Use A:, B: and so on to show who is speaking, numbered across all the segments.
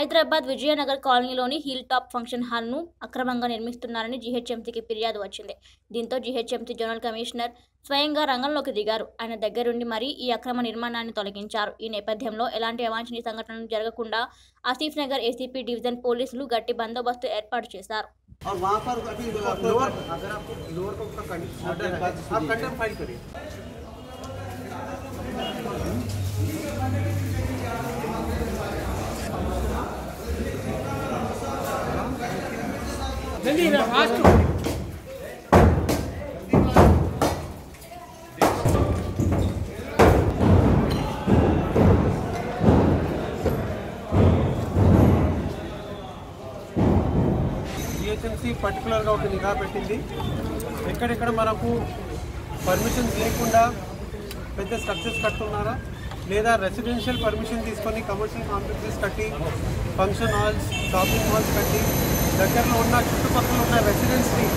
A: హైదరాబాద్ విజయనగర్ కాలనీలోని hill top function హాల్ను అక్రమంగా నిర్మిస్తున్నారని జీహెచ్ఎంసీకి ఫిర్యాదు వచ్చింది దీంతో జీహెచ్ఎంసీ జనరల్ కమిషనర్ స్వయంగా రంగంలోకి దిగారు ఆయన దగ్గరుండి మరీ ఈ అక్రమ నిర్మాణాన్ని తొలగించారు ఈ నేపథ్యంలో ఎలాంటి అవాంఛనీయ సంఘటనలు జరగకుండా ఆసిఫ్ నగర్ ఏసీపీ డివిజన్ పోలీసులు గట్టి బందోబస్తు ఏర్పాటు చేశారు
B: और वहाँ पर अभी
C: लोअर अगर आप लोअर को का ऑर्डर है आप कंटेम फाइल करिए జిహెచ్ఎంసీ పర్టికులర్గా ఒక నిఘా పెట్టింది ఎక్కడెక్కడ మనకు పర్మిషన్స్ లేకుండా పెద్ద స్ట్రక్చర్స్ కట్టున్నారా లేదా రెసిడెన్షియల్ పర్మిషన్ తీసుకొని కమర్షియల్ కాంప్లెక్సెస్ కట్టి ఫంక్షన్ హాల్స్ షాపింగ్ మాల్స్ కట్టి దగ్గరలో ఉన్న చుట్టుపక్కల ఉన్న రెసిడెన్స్ని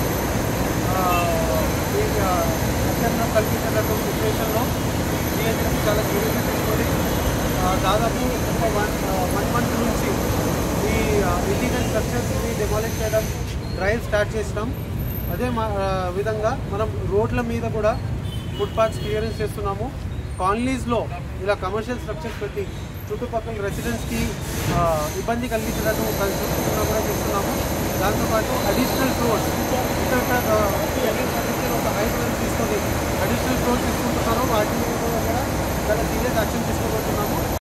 C: రక్షణ కల్పించేటట్టు సిచ్యువేషన్లో జిహెచ్ఎంసీ చాలా సీరియస్గా తీసుకొని ఆ, దాదాపు ఒక వన్ వన్ మంత్ నుంచి ఈ ఇల్లీగల్ స్ట్రక్చర్స్ని డెమాలిష్ చేయడం డ్రైవ్ స్టార్ట్ చేసినాం అదే మా ఆ, విధంగా మనం రోడ్ల మీద కూడా ఫుట్పాత్స్ క్లియరెన్స్ చేస్తున్నాము కాలనీస్లో ఇలా కమర్షియల్ స్ట్రక్చర్స్ పెట్టి చుట్టుపక్కల రెసిడెంట్స్కి ఇబ్బంది కలిగించినట్టు కన్స్ట్రక్షన్ కూడా చేస్తున్నాము దాంతోపాటు అడిషనల్ ఫ్లోర్స్ ఇక్కడ ఒక హై తీసుకొని అడిషనల్ ఫ్లోర్స్ తీసుకుంటున్నాము వాటి మీద కూడా చాలా సీరియస్ యాక్షన్ తీసుకోబోతున్నాము